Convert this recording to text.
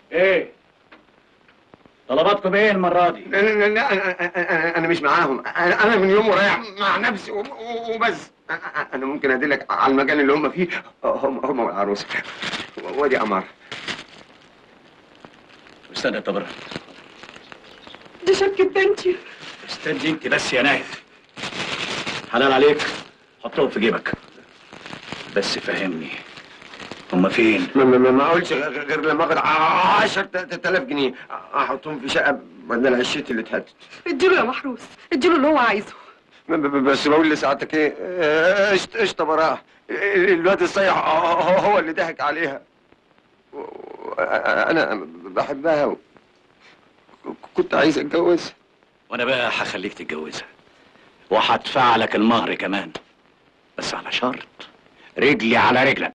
ايه طلباتكم ايه المره دي لا لا لا انا انا انا مش معاهم انا انا من يوم رايح مع نفسي وب- وبس انا ممكن ادلك على المكان اللي هم فيه هم هم والعروسه وادي قمر استنى يا طبرة دي شبكة بنتي استني انت بس يا ناهد حلال عليك حطهم في جيبك بس فهمني هما فين ما ما ما- ما اقولش غ- غير لما اخد 10000 جنيه احطهم في شقه بدل عشتي اللي اتهدت اديله يا محروس اديله اللي هو عايزه ب- ب- بس بقول لسعادتك ايه آه، قشط- قشطه براءه الواد الصيح هو هو اللي ضحك عليها و- و- انا بحبها و- كنت عايز اتجوزها وانا بقى هخليك تتجوزها وهدفع لك المهر كمان بس على شرط رجلي على رجلك